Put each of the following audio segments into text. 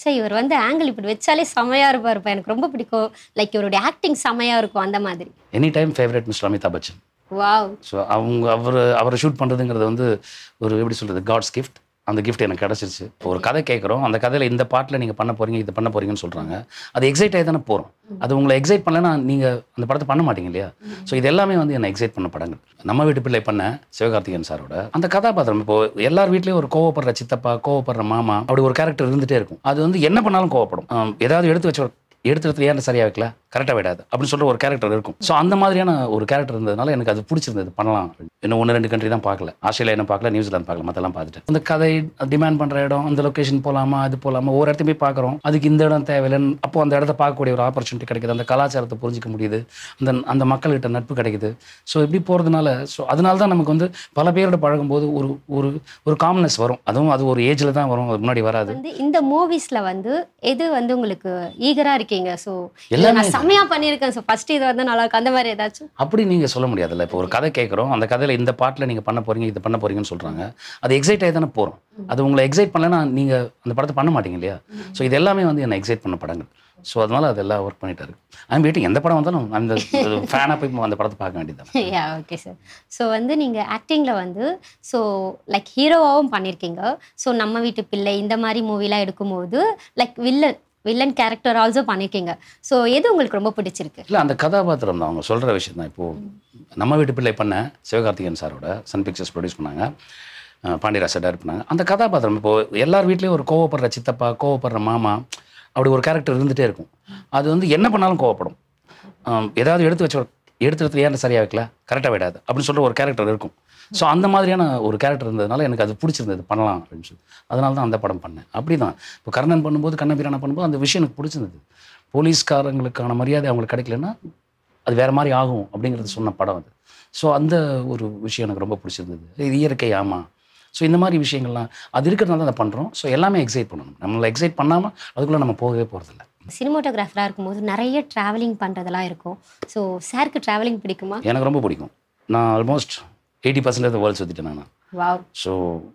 Sir இவர் வந்து angle இப்படி வச்சாலே செமையா இருப்பாருப்பா எனக்கு ரொம்ப பிடிக்கும் லைக் இவருடைய ஆக்டிங் செமையா இருக்கும் அந்த மாதிரி any time favourite mister Amitabh Bachchan wow so அவங்க அவர் அவரை ஷூட் பண்ணுறதுங்கிறது வந்து ஒரு எப்படி சொல்கிறது காட்ஸ் கிஃப்ட் அந்த கிஃப்ட் எனக்கு கிடச்சிருச்சு ஒரு கதை கேட்குறோம் அந்த கதையில் இந்த பாட்டில் நீங்கள் பண்ண போகிறீங்க இது பண்ண போகிறீங்கன்னு சொல்கிறாங்க அது எக்ஸைட் ஆகி தானே போகிறோம் அது உங்களை எக்ஸைட் பண்ணலன்னா நீங்கள் அந்த படத்தை பண்ண மாட்டீங்க இல்லையா ஸோ இது எல்லாமே வந்து என்னை எக்ஸைட் பண்ண படங்கள் நம்ம வீட்டு பிள்ளை பண்ண சிவகார்த்திகேயன் சாரோட அந்த கதாபாத்திரம் இப்போ எல்லார் வீட்லேயும் ஒரு கோவப்படுற சித்தப்பா கோவப்படுற மாமா அப்படி ஒரு கேரக்டர் இருந்துகிட்டே இருக்கும் அது வந்து என்ன பண்ணாலும் கோவப்படும் ஆம், ஏதாவது எடுத்து வச்ச எடுத்த இடத்துல ஏன் சரியா வைக்கல கரெக்டாக விடாது அப்படின்னு சொல்ற ஒரு கேரக்டர் இருக்கும் ஸோ அந்த மாதிரியான ஒரு கேரக்டர் இருந்ததுனால எனக்கு அது பிடிச்சிருந்தது பண்ணலாம் அப்படின்னு. இன்னும் ஒன்று ரெண்டு கண்ட்ரி தான் பார்க்கல ஆஸ்திரேலியா என்ன பார்க்கல நியூசிலாந்து பார்க்கல மற்றெல்லாம் பார்த்துட்டு அந்த கதை டிமாண்ட் பண்ணுற இடம் அந்த லொக்கேஷன் போகலாமா அது போகலாமா ஒவ்வொரு இடத்தையும் போய் பார்க்குறோம் அதுக்கு இந்த இடம் தேவையில்லைன்னு அப்போ அந்த இடத்த பார்க்கக்கூடிய ஒரு ஆப்பர்ச்சுனிட்டி கிடைக்குது அந்த கலாச்சாரத்தை புரிஞ்சிக்க முடியுது அந்த அந்த மக்கள்கிட்ட நட்பு கிடைக்குது ஸோ இப்படி போகிறதுனால ஸோ அதனால தான் நமக்கு வந்து பல பேரோட பழகும்போது ஒரு ஒரு ஒரு காம்னஸ் வரும் அதுவும் அது ஒரு ஏஜில் தான் வரும் அது முன்னாடி வராது வந்து இந்த மூவிஸ்ல வந்து எது வந்து உங்களுக்கு ஈகரா இருக்கீங்க ஸோ எல்லாமே நான் செமையா பண்ணியிருக்கேன் ஸோ ஃபர்ஸ்ட் இது வந்து நல்லா இருக்கு அந்த மாதிரி ஏதாச்சும் அப்படி நீங்கள் சொல்ல முடியாதுல்ல இப்போ ஒரு கதை கேட்குறோம் அந்த கதையில் இந்த பாட்டில் நீங்கள் பண்ண போகிறீங்க இது பண்ண போகிறீங்கன்னு சொல்கிறாங்க அது எக்ஸைட் ஆகி தானே போகிறோம் அது உங்களை எக்ஸைட் பண்ணலன்னா நீங்கள் அந்த படத்தை பண்ண மாட்டீங்க இல்லையா ஸோ இது எல்லாமே வந்து என்னை எக்ஸைட் பண்ண படங்கள் ஸோ அதனால அதெல்லாம் ஒர்க் பண்ணிட்டாரு ஐம் வெயிட்டிங் எந்த படம் வந்தாலும் அந்த ஃபேனாக போய் அந்த படத்தை பார்க்க வேண்டியது யா ஓகே சார் ஸோ வந்து நீங்கள் ஆக்டிங்கில் வந்து ஸோ லைக் ஹீரோவாகவும் பண்ணியிருக்கீங்க ஸோ நம்ம வீட்டு பிள்ளை இந்த மாதிரி மூவிலாம் எடுக்கும்போது like villain villain character also பண்ணியிருக்கீங்க ஸோ எது உங்களுக்கு ரொம்ப பிடிச்சிருக்கு இல்லை அந்த கதாபாத்திரம் தான் அவங்க சொல்கிற விஷயம் தான் இப்போது நம்ம வீட்டு பிள்ளை பண்ண சிவகார்த்திகேயன் சாரோட சன் பிக்சர்ஸ் ப்ரொடியூஸ் பண்ணாங்க அஹ் பாண்டியராஜ் சார் டைரக்ட் பண்ணாங்க அந்த கதாபாத்திரம் இப்போது எல்லார் வீட்லேயும் ஒரு கோவப்படுற சித்தப்பா கோவப்படுற மாமா அப்படி ஒரு கேரக்டர் இருந்துகிட்டே இருக்கும் அது வந்து என்ன பண்ணாலும் கோவப்படும் ஆம், ஏதாவது எடுத்து வச்ச எடுத்த இடத்துல ஏன் சரியாக வைக்கல கரெக்டாக விடாது அப்படின்னு சொல்கிற ஒரு கேரக்டர் இருக்கும் ஸோ அந்த மாதிரியான ஒரு கேரக்டர் இருந்ததுனால எனக்கு அது பிடிச்சிருந்தது பண்ணலாம் அப்படின்னு சொல்லி அதனால தான் அந்த படம் பண்ணேன் அப்படி தான் இப்போ கர்ணன் பண்ணும்போது கண்ணபிரான பண்ணும்போது அந்த விஷயம் எனக்கு பிடிச்சிருந்தது போலீஸ்காரங்களுக்கான மரியாதை அவங்களுக்கு கிடைக்கலன்னா அது வேற மாதிரி ஆகும் அப்படிங்கிறது சொன்ன படம் அது ஸோ அந்த ஒரு விஷயம் எனக்கு ரொம்ப பிடிச்சிருந்தது இது இயற்கை ஆமாம் ஸோ இந்த மாதிரி விஷயங்கள்லாம் அது இருக்கிறதுனால தான் அதை பண்ணுறோம் ஸோ எல்லாமே எக்ஸைட் பண்ணணும் நம்மளை எக்ஸைட் பண்ணாமல் அதுக்குள்ளே நம்ம போகவே போகிறதில்ல சினிமோட்டோகிராஃபராக இருக்கும்போது நிறைய ட்ராவலிங் பண்ணுறதெல்லாம் இருக்கும் ஸோ சாருக்கு ட்ராவலிங் பிடிக்குமா எனக்கு ரொம்ப பிடிக்கும் நான் ஆல்மோஸ்ட் எயிட்டி பர்சன்டேஜ் வேர்ல்ட் சுற்றிட்டேன் நான் வாவ் ஸோ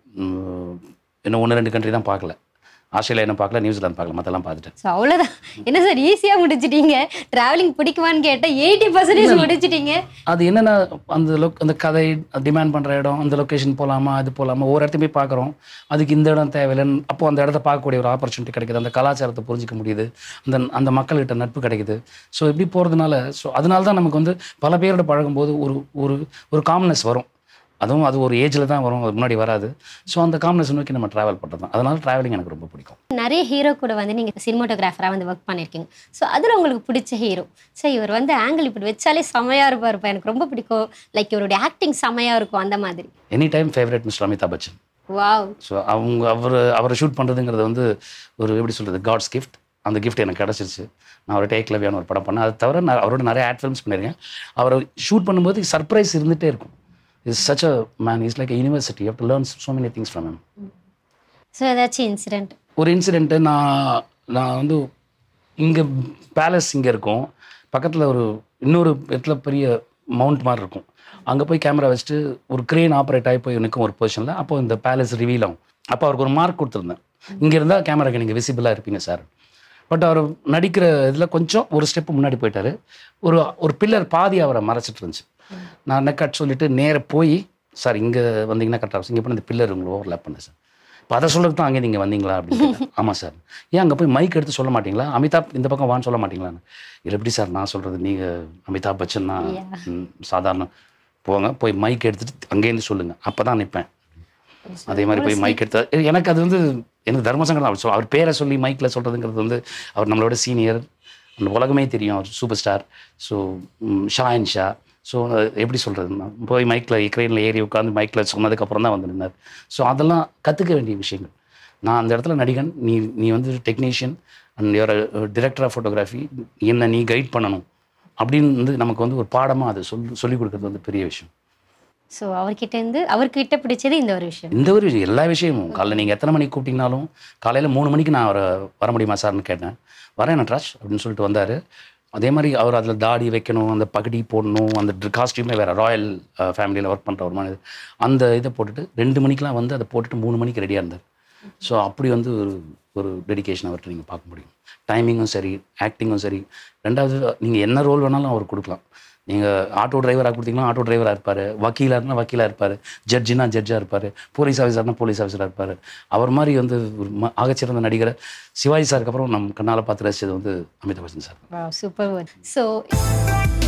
இன்னும் ஒன்று ரெண்டு கண்ட்ரி தான் பார்க்கல ஆஸ்திரேலியா என்ன பார்க்கல நியூசிலாந்து பார்க்கல மற்றெல்லாம் பார்த்துட்டேன் ஸோ அவ்வளோதான் என்ன சார் ஈஸியாக முடிச்சிட்டீங்க ட்ராவலிங் பிடிக்குமான்னு கேட்டால் எயிட்டி பர்சன்டேஜ் முடிச்சிட்டீங்க அது என்னென்ன அந்த லொக் அந்த கதை டிமாண்ட் பண்ணுற இடம் அந்த லொக்கேஷன் போகலாமா அது போகலாமா ஒவ்வொரு இடத்தையும் போய் பார்க்குறோம் அதுக்கு இந்த இடம் தேவையில்லைன்னு அப்போ அந்த இடத்த பார்க்கக்கூடிய ஒரு ஆப்பர்ச்சுனிட்டி கிடைக்குது அந்த கலாச்சாரத்தை புரிஞ்சிக்க முடியுது அந்த அந்த மக்கள்கிட்ட நட்பு கிடைக்குது ஸோ இப்படி போகிறதுனால ஸோ அதனால தான் நமக்கு வந்து பல பேரோட பழகும்போது ஒரு ஒரு ஒரு காம்னஸ் வரும் அதுவும் அது ஒரு ஏஜில் தான் வரும் அது முன்னாடி வராது ஸோ அந்த காம்னஸ் நோக்கி நம்ம ட்ராவல் பண்ணுறது தான் அதனால ட்ராவலிங் எனக்கு ரொம்ப பிடிக்கும் நிறைய ஹீரோ கூட வந்து நீங்கள் சினிமோட்டோகிராஃபராக வந்து ஒர்க் பண்ணியிருக்கீங்க ஸோ அதில் உங்களுக்கு பிடிச்ச ஹீரோ சார் இவர் வந்து ஆங்கிள் இப்படி வச்சாலே செமையாக இருப்பாருப்பா எனக்கு ரொம்ப பிடிக்கும் லைக் இவருடைய ஆக்டிங் செமையாக இருக்கும் அந்த மாதிரி any time favourite mister Amitabh Bachchan wow so அவங்க அவர் அவரை ஷூட் பண்ணுறதுங்கிறது வந்து ஒரு எப்படி சொல்கிறது காட்ஸ் கிஃப்ட் அந்த கிஃப்ட் எனக்கு கிடச்சிருச்சு நான் ஒரு டேக் லவ்யான ஒரு படம் பண்ணேன் அது தவிர நான் அவரோட நிறைய ஆட் ஃபிலிம்ஸ் பண்ணியிருக்கேன் அவரை ஷூட் பண்ணும்போது சர்ப்ரைஸ் இருந்துகிட்டே இருக்கும் is such a man is like university you to learn so many things from him so ஏதாச்சும் இன்சிடென்ட் ஒரு இன்சிடெண்ட்டு நான் நான் வந்து இங்கே பேலஸ் இங்கே இருக்கும் பக்கத்தில் ஒரு இன்னொரு இடத்துல பெரிய மவுண்ட் மாதிரி இருக்கும் அங்கே போய் கேமரா வச்சுட்டு ஒரு க்ரேன் ஆப்ரேட் ஆகி போய் நிற்கும் ஒரு பொசிஷனில் அப்போ இந்த பேலஸ் ரிவீல் ஆகும் அப்போ அவருக்கு ஒரு மார்க் கொடுத்துருந்தேன் இங்கே இருந்தால் கேமராக்கு நீங்கள் விசிபிளாக இருப்பீங்க சார் பட் அவர் நடிக்கிற இதில் கொஞ்சம் ஒரு ஸ்டெப்பு முன்னாடி போயிட்டாரு ஒரு ஒரு பில்லர் பாதி அவரை மறைச்சிட்டு இருந்துச்சு நான் நெக்கட் சொல்லிட்டு நேரா போய் சார் இங்கே வந்தீங்கன்னா கரெக்டாக இங்கே பண்ண இந்த பில்லர் உங்களை ஓவர்லேப் பண்ணேன் சார் இப்போ அதை சொல்லுறது தான் அங்கே நீங்கள் வந்தீங்களா அப்படின்னு கேட்டேன். ஆமாம் சார் ஏன் அங்கே போய் மைக் எடுத்து சொல்ல மாட்டீங்களா அமிதாப் இந்த பக்கம் வான்னு சொல்ல மாட்டீங்களான்னு இல்லை எப்படி சார் நான் சொல்கிறது நீங்கள் அமிதாப் பச்சன் தான் ம், சாதாரண போங்க போய் மைக் எடுத்துட்டு அங்கேருந்து சொல்லுங்கள் அப்போ தான் நிற்பேன் அதே மாதிரி போய் மைக் எடுத்து எ- எனக்கு அது வந்து எனக்கு தர்மசங்கடம் அவர் சொல் அவர் பேரை சொல்லி மைக்கில் சொல்கிறதுங்கிறது வந்து அவர் நம்மளோட சீனியர் அந்த உலகமே தெரியும் அவர் சூப்பர் ஸ்டார் ஸோ ஷாயன் ஷா ஸோ எப்படி சொல்கிறது போய் மைக்கில் இக்ரைனில் ஏறி உட்காந்து மைக்கில் சொன்னதுக்கப்புறம் தான் வந்து நின்னார் ஸோ அதெல்லாம் கற்றுக்க வேண்டிய விஷயங்கள் நான் அந்த இடத்துல நடிகன் நீ நீ வந்து technician and your director of photography என்ன நீ கைட் பண்ணணும் அப்படின்னு வந்து நமக்கு வந்து ஒரு பாடமாக அதை சொல்லி சொல்லிக் கொடுக்குறது வந்து பெரிய விஷயம் ஸோ அவர்கிட்ட இருந்து அவர்கிட்ட பிடிச்சது இந்த ஒரு விஷயம் இந்த ஒரு விஷயம் எல்லா விஷயமும் காலைல நீங்கள் எத்தனை மணிக்கு கூப்பிட்டீங்கனாலும் காலையில் மூணு மணிக்கு நான் அவரை வர முடியுமா சார்னு கேட்டேன் வரேன் நட்ராஜ் அப்படின்னு சொல்லிட்டு வந்தார் அதே மாதிரி அவர் அதில் தாடி வைக்கணும் அந்த பகடி போடணும் அந்த காஸ்டியூமே வேறு ராயல் ஃபேமிலியில் ஒர்க் பண்ணுற ஒரு மாதிரி அந்த இதை போட்டுட்டு ரெண்டு மணிக்கெலாம் வந்து அதை போட்டுட்டு மூணு மணிக்கு ரெடியாக இருந்தார் ஸோ அப்படி வந்து ஒரு ஒரு டெடிகேஷன் அவர்கிட்ட நீங்கள் பார்க்க முடியும் டைமிங்கும் சரி ஆக்டிங்கும் சரி ரெண்டாவது நீங்கள் என்ன ரோல் வேணாலும் அவர் கொடுக்கலாம் நீங்கள் ஆட்டோ டிரைவராக கொடுத்தீங்கன்னா ஆட்டோ டிரைவராக இருப்பார் வக்கீலாக இருந்தால் வக்கீலாக இருப்பார் ஜட்ஜினா ஜட்ஜாக இருப்பார் போலீஸ் ஆஃபீஸர்னா போலீஸ் ஆஃபீஸராக இருப்பார் அவர் மாதிரி வந்து ஒரு ம- ஆகச்சிறந்த நடிகரை சிவாஜி சாருக்கு அப்புறம் நம்ம கண்ணால் பார்த்து ரசிச்சது வந்து Amitabh Bachchan sir super so